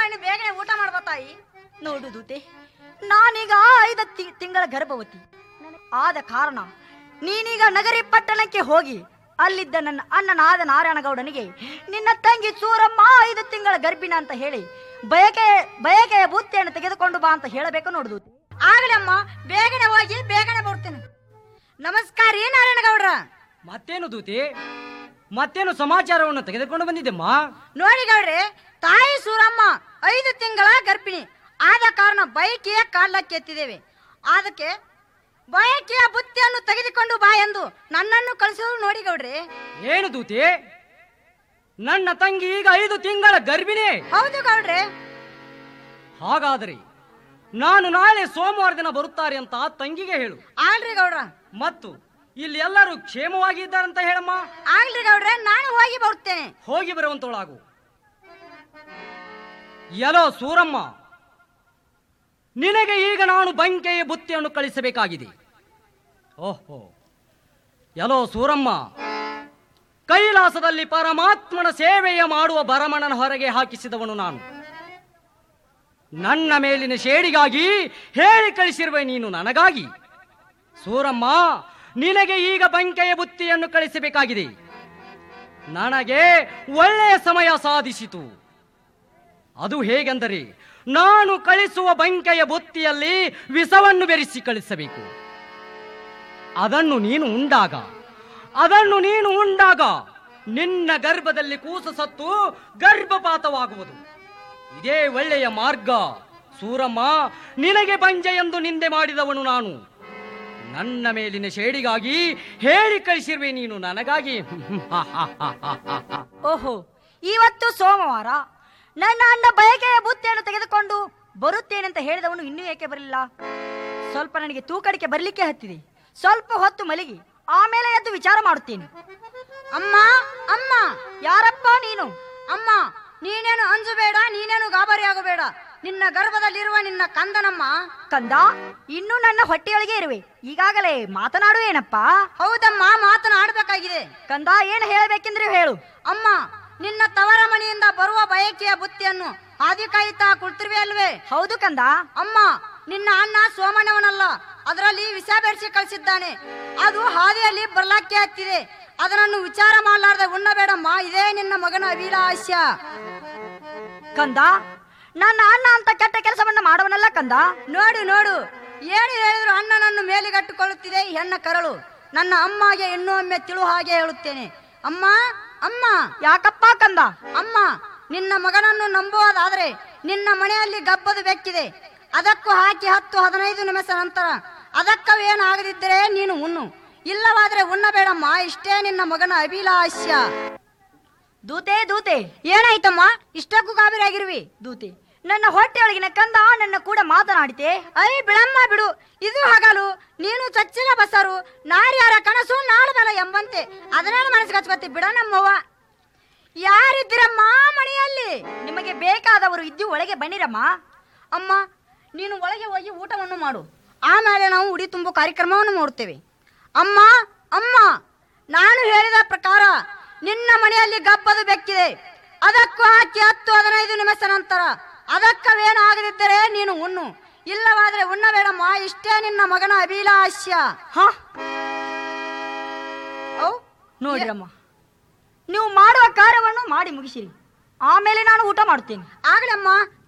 ಇನ್ನು ಬೇಗನೆ ಊಟ ಮಾಡ್ಬಾ ತಾಯಿ ನೋಡು ದೂತೆ ನಾನೀಗ ಐದು ತಿ- ತಿಂಗಳ ಗರ್ಭವತಿ ಆದ ಕಾರಣ ನೀನೀಗ ನಗರಿ ಪಟ್ಟಣಕ್ಕೆ ಹೋಗಿ ಅಲ್ಲಿದ್ದ ನನ್ನ ಅಣ್ಣನಾದ ನಾರಾಯಣಗೌಡನಿಗೆ ನಿನ್ನ ತಂಗಿ ಸೂರಮ್ಮ ಐದು ತಿಂಗಳ ಗರ್ಭಿಣ ಅಂತ ಹೇಳಿ ಬಯಕೆ ಬಯಕೆಯ ಬುತ್ತಿಯನ್ನು ತೆಗೆದುಕೊಂಡು ಬಾ ಅಂತ ಹೇಳಬೇಕು ನೋಡು ದೂತೆ ಆಗ್ಲಿ ಅಮ್ಮ ಬೇಗನೆ ಹೋಗಿ ಬೇಗನೆ ಬರ್ತೀನಿ ನಮಸ್ಕಾರ ರೀ ನಾರಾಯಣಗೌಡ್ರ ಮತ್ತೇನು ದೂತಿ ಮತ್ತೇನು ಸಮಾಚಾರವನ್ನು ತೆಗೆದುಕೊಂಡು ಬಂದಿದ್ದೆಮ್ಮ ನೋಡಿ ಗೌಡ್ರೆ ತಾಯಿ ಸೂರಮ್ಮ ಐದು ತಿಂಗಳ ಗರ್ಭಿಣಿ ಆದ ಕಾರಣ ಬೈಕಿಯ ಕಾಲಕ್ಕೆ ಎತ್ತಿದ್ದೇವೆ ಅದಕ್ಕೆ ಬಯಕೆಯ ಬುತ್ತಿಯನ್ನು ತೆಗೆದುಕೊಂಡು ಬಾ ಎಂದು ನನ್ನನ್ನು ಕಳಿಸೋದು ನೋಡಿ ಗೌಡ್ರೆ ಏನು ದೂತಿ ನನ್ನ ತಂಗಿ ಈಗ ಐದು ತಿಂಗಳ ಗರ್ಭಿಣಿ ಹೌದು ಗೌಡ್ರೆ ಹಾಗಾದರೆ ನಾನು ನಾಳೆ ಸೋಮವಾರ ದಿನ ಬರುತ್ತಾರೆ ಅಂತ ತಂಗಿಗೆ ಹೇಳು ಆಗ್ಲಿ ಗೌಡ್ರ ಮತ್ತು ಇಲ್ಲಿ ಎಲ್ಲರೂ ಕ್ಷೇಮವಾಗಿ ಇದ್ದಾರಂತ ಹೇಳಮ್ಮ ಆಗ್ಲಿ ಗೌಡ್ರೆ ನಾನು ಹೋಗಿ ಬರುತ್ತೇನೆ ಹೋಗಿ ಬರುವಂತವಳಾಗು ಎಲೋ ಸೂರಮ್ಮ ನಿನಗೆ ಈಗ ನಾನು ಬಂಕೆಯ ಬುತ್ತಿಯನ್ನು ಕಳಿಸಬೇಕಾಗಿದೆ ಓಹೋ ಎಲೋ ಸೂರಮ್ಮ ಕೈಲಾಸದಲ್ಲಿ ಪರಮಾತ್ಮನ ಸೇವೆಯ ಮಾಡುವ ಭರಮಣನ ಹೊರಗೆ ಹಾಕಿಸಿದವನು ನಾನು ನನ್ನ ಮೇಲಿನ ಶೇಡಿಗಾಗಿ ಹೇಳಿ ಕಳಿಸಿರುವೆ ನೀನು ನನಗಾಗಿ ಸೂರಮ್ಮ ನಿನಗೆ ಈಗ ಬಂಕೆಯ ಬುತ್ತಿಯನ್ನು ಕಳಿಸಬೇಕಾಗಿದೆ ನನಗೆ ಒಳ್ಳೆಯ ಸಮಯ ಸಾಧಿಸಿತು ಅದು ಹೇಗೆಂದರೆ ನಾನು ಕಳಿಸುವ ಬಂಕೆಯ ಬುತ್ತಿಯಲ್ಲಿ ವಿಷವನ್ನು ಬೆರೆಸಿ ಕಳಿಸಬೇಕು ಅದನ್ನು ನೀನು ಉಂಡಾಗ ಅದನ್ನು ನೀನು ಉಂಡಾಗ ನಿನ್ನ ಗರ್ಭದಲ್ಲಿ ಕೂಸು ಸತ್ತು ಗರ್ಭಪಾತವಾಗುವುದು ಇದೇ ಒಳ್ಳೆಯ ಮಾರ್ಗ ಸೂರಮ್ಮ ನಿನಗೆ ಬಂಜೆ ಎಂದು ನಿಂದೆ ಮಾಡಿದವನು ನಾನು ನನ್ನ ಮೇಲಿನ ಶೇಡಿಗಾಗಿ ಹೇಳಿ ಕಳಿಸಿರುವೆ ನೀನು ನನಗಾಗಿ ಓಹೋ ಇವತ್ತು ಸೋಮವಾರ ನನ್ನ ಅಣ್ಣ ಬಯಕೆಯ ಬುತ್ತಿಯನ್ನು ತೆಗೆದುಕೊಂಡು ಬರುತ್ತೇನೆಂತ ಹೇಳಿದವನು ಇನ್ನೂ ಏಕೆ ಬರಲಿಲ್ಲ ಸ್ವಲ್ಪ ನನಗೆ ತೂಕಡಿಕೆ ಬರಲಿಕ್ಕೆ ಹತ್ತಿದೆ ಸ್ವಲ್ಪ ಹೊತ್ತು ಮಲಗಿ ಆಮೇಲೆ ಎದ್ದು ವಿಚಾರ ಮಾಡುತ್ತೇನೆ ಅಮ್ಮ ಅಮ್ಮ ಯಾರಪ್ಪ ನೀನು ಅಮ್ಮ ನೀನೇನು ಅಂಜಬೇಡ ನೀನೇನು ಗಾಬರಿ ಆಗಬೇಡ ನಿನ್ನ ಗರ್ಭದಲ್ಲಿರುವ ನಿನ್ನ ಕಂದನಮ್ಮ ಕಂದ ಇನ್ನೂ ನನ್ನ ಹೊಟ್ಟೆಯೊಳಗೆ ಇರುವೆ ಈಗಾಗಲೇ ಮಾತನಾಡು ಏನಪ್ಪ ಹೌದಮ್ಮ ಮಾತನಾಡಬೇಕಾಗಿದೆ ಕಂದ ಏನು ಹೇಳಬೇಕೆಂದ್ರೆ ಹೇಳು ಅಮ್ಮ ನಿನ್ನ ತವರ ಮನೆಯಿಂದ ಬರುವ ಬಯಕೆಯ ಬುತ್ತಿಯನ್ನು ಹಾದಿ ಕಾಯುತ್ತಾ ಕುಳಿತಿರುವೆ ಅಲ್ವೇ ಹೌದು ಕಂದ ಅಮ್ಮ ನಿನ್ನ ಅಣ್ಣ ಸೋಮಣ್ಣವನಲ್ಲ ಅದರಲ್ಲಿ ವಿಷ ಬೆರೆಸಿ ಕಳಿಸಿದ್ದಾನೆ ಅದು ಹಾದಿಯಲ್ಲಿ ಬರ್ಲಾಕ್ಕೆ ಹತ್ತಿದೆ ಅದನ್ನು ವಿಚಾರ ಮಾಡಲಾರ್ದೆ ಉಣ್ಣಬೇಡಮ್ಮ ಇದೇ ನಿನ್ನ ಮಗನ ಅಭಿಲಾಷ್ಯ ಕಂದ ನನ್ನ ಅಣ್ಣ ಅಂತ ಕೆಟ್ಟ ಕೆಲಸವನ್ನ ಮಾಡುವನಲ್ಲ ಕಂದ ನೋಡು ನೋಡು ಏನು ಹೇಳಿದ್ರು ಅಣ್ಣನನ್ನು ಮೇಲಿಗಟ್ಟುಕೊಳ್ಳುತ್ತಿದೆ ಈ ಹೆಣ್ಣ ಕರಳು ನನ್ನ ಅಮ್ಮಗೆ ಇನ್ನೂ ಒಮ್ಮೆ ತಿಳು ಹಾಗೆ ಹೇಳುತ್ತೇನೆ ಅಮ್ಮ ಅಮ್ಮ ಯಾಕಪ್ಪ ಕಂದ ಅಮ್ಮ ನಿನ್ನ ಮಗನನ್ನು ನಂಬುವುದಾದ್ರೆ ನಿನ್ನ ಮನೆಯಲ್ಲಿ ಗಬ್ಬದು ಬೆಕ್ಕಿದೆ ಅದಕ್ಕೂ ಹಾಕಿ ಹತ್ತು ಹದಿನೈದು ನಿಮಿಷ ನಂತರ ಅದಕ್ಕವೇನು ಆಗದಿದ್ದರೆ ನೀನು ಉಣ್ಣು ಇಲ್ಲವಾದ್ರೆ ಉಣ್ಣಬೇಡಮ್ಮ ಇಷ್ಟೇ ನಿನ್ನ ಮಗನ ಅಭಿಲಾಷ್ಯ ದೂತೆ ದೂತೆ ಏನಾಯ್ತಮ್ಮ ಇಷ್ಟಕ್ಕೂ ಗಾಬರಿ ಆಗಿರುವಿ ದೂತೆ ನನ್ನ ಹೊಟ್ಟೆಯೊಳಗಿನ ಕಂದ ನನ್ನ ಕೂಡ ಮಾತನಾಡಿತೆ ಐ ಬಿಡಮ್ಮ ಬಿಡು ಇದು ಹಗಲು ನೀನು ಚಚ್ಚಿನ ಬಸರು ನಾರ್ಯಾರ ಕನಸು ನಾಡಬಲ ಎಂಬಂತೆ ಅದನ್ನೇನು ಮನಸ್ಸಿಗೆ ಹಚ್ಕೊತಿ ಬಿಡ ನಮ್ಮವ್ವ ಯಾರಿದ್ದೀರಮ್ಮ ಮನೆಯಲ್ಲಿ ನಿಮಗೆ ಬೇಕಾದವರು ಇದ್ದು ಒಳಗೆ ಬನ್ನಿರಮ್ಮ ಅಮ್ಮ ನೀನು ಒಳಗೆ ಹೋಗಿ ಊಟವನ್ನು ಮಾಡು ಆಮೇಲೆ ನಾವು ಉಡಿ ತುಂಬು ಕಾರ್ಯಕ್ರಮವನ್ನು ಮಾಡುತ್ತೇವೆ ಅಮ್ಮ ಅಮ್ಮ ನಾನು ಹೇಳಿದ ಪ್ರಕಾರ ನಿನ್ನ ಮನೆಯಲ್ಲಿ ಗಬ್ಬದು ಬೆಕ್ಕಿದೆ ಅದಕ್ಕೂ ಹಾಕಿ ಹತ್ತು ಹದಿನೈದು ನಿಮಿಷ ನಂತರ ಅದಕ್ಕವೇನು ಆಗದಿದ್ದರೆ ನೀನು ಉಣ್ಣು ಇಲ್ಲವಾದ್ರೆ ಉಣ್ಣಬೇಡಮ್ಮ ಇಷ್ಟೇ ನಿನ್ನ ಮಗನ ಅಭಿಲಾಷ್ಯ ಹ ಔ, ನೋಡಿರಮ್ಮ ನೀವು ಮಾಡುವ ಕಾರ್ಯವನ್ನು ಮಾಡಿ ಮುಗಿಸಿರಿ ಆಮೇಲೆ ನಾನು ಊಟ ಮಾಡುತ್ತೇನೆ ಆಗ್ಲಮ್ಮ